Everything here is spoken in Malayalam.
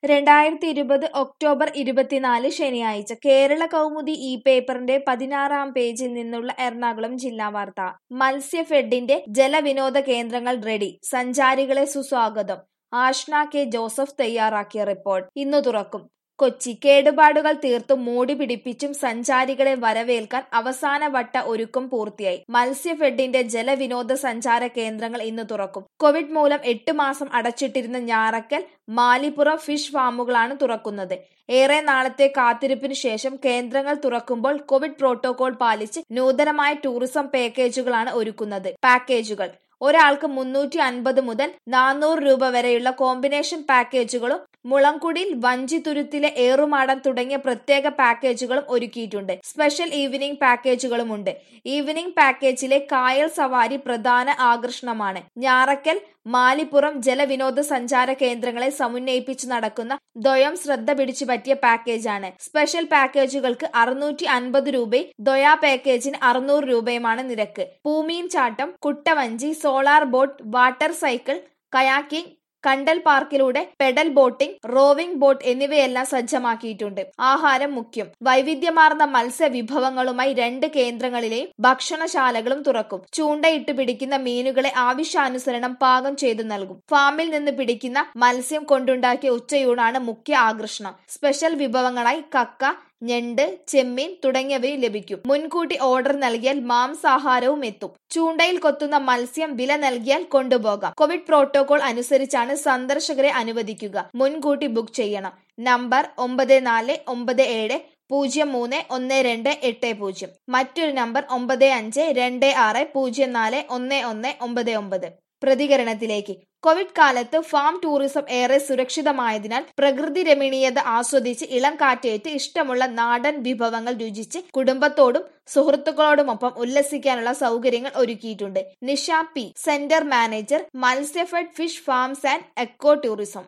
രണ്ടായിരത്തി ഇരുപത് ഒക്ടോബർ ഇരുപത്തിനാല് ശനിയാഴ്ച കേരള കൗമുദി ഈ പേപ്പറിന്റെ പതിനാറാം പേജിൽ നിന്നുള്ള എറണാകുളം ജില്ലാ വാർത്ത മത്സ്യഫെഡിന്റെ ജലവിനോദ കേന്ദ്രങ്ങൾ റെഡി സഞ്ചാരികളെ സുസ്വാഗതം ആഷ്ന കെ ജോസഫ് തയ്യാറാക്കിയ റിപ്പോർട്ട് ഇന്നു തുറക്കും കൊച്ചി കേടുപാടുകൾ തീർത്തും മൂടി പിടിപ്പിച്ചും സഞ്ചാരികളെ വരവേൽക്കാൻ അവസാന വട്ട ഒരുക്കം പൂർത്തിയായി മത്സ്യഫെഡിന്റെ ജലവിനോദ സഞ്ചാര കേന്ദ്രങ്ങൾ ഇന്ന് തുറക്കും കോവിഡ് മൂലം എട്ട് മാസം അടച്ചിട്ടിരുന്ന ഞാറക്കൽ മാലിപ്പുറം ഫിഷ് ഫാമുകളാണ് തുറക്കുന്നത് ഏറെ നാളത്തെ കാത്തിരിപ്പിനു ശേഷം കേന്ദ്രങ്ങൾ തുറക്കുമ്പോൾ കോവിഡ് പ്രോട്ടോകോൾ പാലിച്ച് നൂതനമായ ടൂറിസം പാക്കേജുകളാണ് ഒരുക്കുന്നത് പാക്കേജുകൾ ഒരാൾക്ക് മുന്നൂറ്റി അൻപത് മുതൽ നാനൂറ് രൂപ വരെയുള്ള കോമ്പിനേഷൻ പാക്കേജുകളും മുളങ്കുടിയിൽ വഞ്ചിത്തുരുത്തിലെ ഏറുമാടം തുടങ്ങിയ പ്രത്യേക പാക്കേജുകളും ഒരുക്കിയിട്ടുണ്ട് സ്പെഷ്യൽ ഈവനിംഗ് പാക്കേജുകളുമുണ്ട് ഈവനിംഗ് പാക്കേജിലെ കായൽ സവാരി പ്രധാന ആകർഷണമാണ് ഞാറക്കൽ മാലിപ്പുറം ജലവിനോദ സഞ്ചാര കേന്ദ്രങ്ങളെ സമന്വയിപ്പിച്ച് നടക്കുന്ന ദ്വയം ശ്രദ്ധ പിടിച്ചു പറ്റിയ പാക്കേജാണ് സ്പെഷ്യൽ പാക്കേജുകൾക്ക് അറുന്നൂറ്റി അൻപത് രൂപയും ദ്വയ പാക്കേജിന് അറുന്നൂറ് രൂപയുമാണ് നിരക്ക് പൂമീൻ ചാട്ടം കുട്ടവഞ്ചി solar boat water cycle kayaking കണ്ടൽ പാർക്കിലൂടെ പെഡൽ ബോട്ടിംഗ് റോവിംഗ് ബോട്ട് എന്നിവയെല്ലാം സജ്ജമാക്കിയിട്ടുണ്ട് ആഹാരം മുഖ്യം വൈവിധ്യമാർന്ന മത്സ്യ വിഭവങ്ങളുമായി രണ്ട് കേന്ദ്രങ്ങളിലെയും ഭക്ഷണശാലകളും തുറക്കും ചൂണ്ടയിട്ട് പിടിക്കുന്ന മീനുകളെ ആവശ്യാനുസരണം പാകം ചെയ്തു നൽകും ഫാമിൽ നിന്ന് പിടിക്കുന്ന മത്സ്യം കൊണ്ടുണ്ടാക്കിയ ഉച്ചയൂണാണ് മുഖ്യ ആകർഷണം സ്പെഷ്യൽ വിഭവങ്ങളായി കക്ക ഞണ്ട് ചെമ്മീൻ തുടങ്ങിയവയും ലഭിക്കും മുൻകൂട്ടി ഓർഡർ നൽകിയാൽ മാംസാഹാരവും എത്തും ചൂണ്ടയിൽ കൊത്തുന്ന മത്സ്യം വില നൽകിയാൽ കൊണ്ടുപോകാം കോവിഡ് പ്രോട്ടോകോൾ അനുസരിച്ചാണ് സന്ദർശകരെ അനുവദിക്കുക മുൻകൂട്ടി ബുക്ക് ചെയ്യണം നമ്പർ ഒമ്പത് നാല് ഒമ്പത് ഏഴ് പൂജ്യം മൂന്ന് ഒന്ന് രണ്ട് എട്ട് പൂജ്യം മറ്റൊരു നമ്പർ ഒമ്പത് അഞ്ച് രണ്ട് ആറ് പൂജ്യം നാല് ഒന്ന് ഒന്ന് ഒമ്പത് ഒമ്പത് പ്രതികരണത്തിലേക്ക് കോവിഡ് കാലത്ത് ഫാം ടൂറിസം ഏറെ സുരക്ഷിതമായതിനാൽ പ്രകൃതി രമണീയത ആസ്വദിച്ച് ഇളം കാറ്റേറ്റ് ഇഷ്ടമുള്ള നാടൻ വിഭവങ്ങൾ രുചിച്ച് കുടുംബത്തോടും സുഹൃത്തുക്കളോടുമൊപ്പം ഉല്ലസിക്കാനുള്ള സൗകര്യങ്ങൾ ഒരുക്കിയിട്ടുണ്ട് Nisha P centre manager Matsyafed fish farms and eco tourism